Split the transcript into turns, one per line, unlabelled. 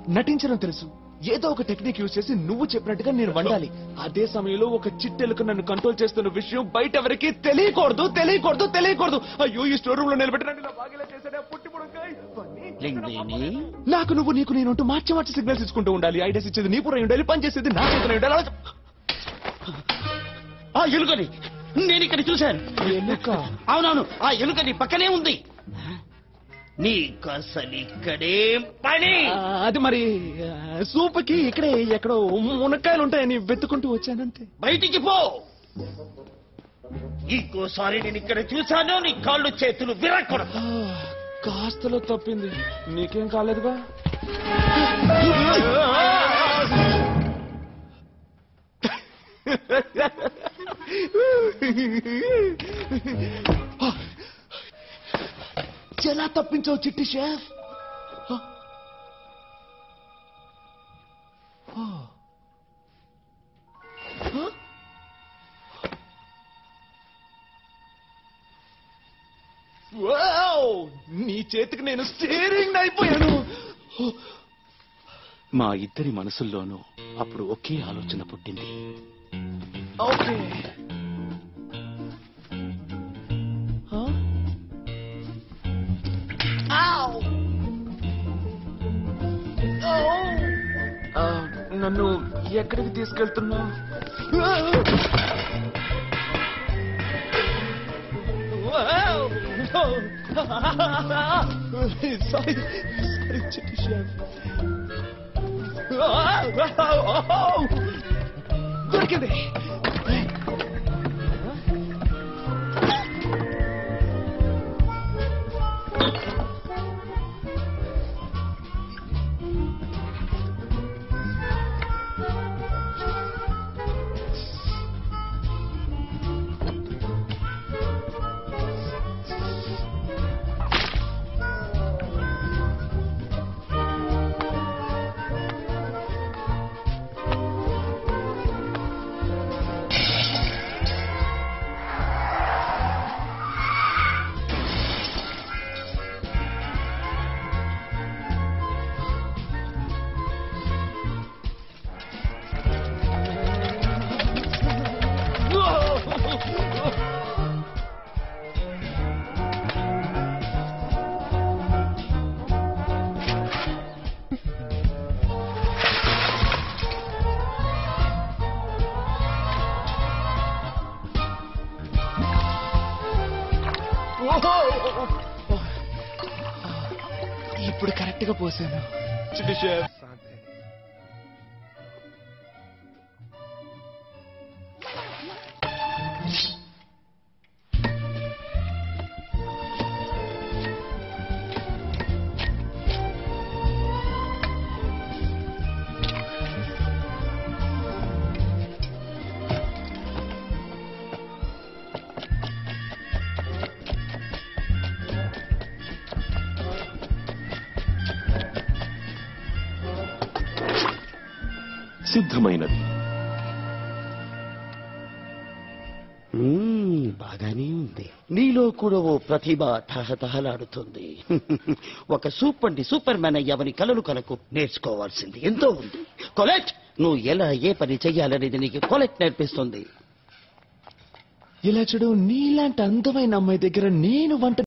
నటించడం తెలుసు ఏదో ఒక టెక్నిక్ యూజ్ చేసి నువ్వు చెప్పినట్టుగా నేను వండాలి అదే సమయంలో ఒక చిట్టెలుక నన్ను కంట్రోల్ చేస్తున్న విషయం బయట ఎవరికి తెలియకూడదు తెలియకూడదు తెలియకూడదు అయ్యో ఈ స్టోర్ రూమ్ లో నిలబెట్టినట్టు ఇలా బాగిలా చేశాడే, పుట్టి పుడకాయ్.
లింగేని
నాకు నువ్వు నీకు నేను ఉంటూ మార్చి మార్చి సిగ్నల్స్ ఇచ్చుకుంటూ ఉండాలి ఐడియాస్ ఇచ్చేది నీ పురం ఉండాలి పని చేసేది నా చేతులు ఉండాలి అలా చెప్-
ఆ ఎలుకని నేను ఇక్కడ చూశాను
ఎలుక?
అవునవును ఆ ఎలుకని పక్కనే ఉంది నీకు అసలు ఇక్కడే పని
ఆ, అది మరి ఆ, సూపుకి ఇక్కడే ఎక్కడో మునక్కాయలు ఉంటాయని వెతుకుంటూ వచ్చానంతే
బయటికి పో ఇంకోసారి నేను ఇక్కడ చూశాను నీ కాళ్ళు చేతులు విరక్కూడదు
ఆ, కాస్తలో తప్పింది నీకేం కాలేదుగా ఎలా తప్పించావు చిట్టి షెఫ్ వావ్! నీ చేతికి నేను స్టీరింగ్ అయిపోయాను
మా ఇద్దరి మనసుల్లోనూ అప్పుడు ఒకే ఆలోచన పుట్టింది
ఓకే హ? ఆవ్! ఆ, నన్ను ఎక్కడికి తీసుకెళ్తున్నా సారీ సారీ చిట్టి షెఫ్ దొరికింది ఇప్పుడు కరెక్ట్ గా పోసాను చిట్టి షెఫ్
సిద్ధమైనది
మ్మ్, బాగానే ఉంది నీలో కూడా ఓ ప్రతిభ తహతహలాడుతుంది ఒక సూపర్ ని సూపర్ మ్యాన్ అయ్యావని కలలు కలకు నేర్చుకోవాల్సింది ఎంతో ఉంది కొలెట్ నువ్వు ఎలా ఏ పని చెయ్యాలనేది నీకు కొలెట్ నేర్పిస్తుంది
ఇలా చూడు నీలాంటి అందమైన అమ్మాయి దగ్గర నేను వంట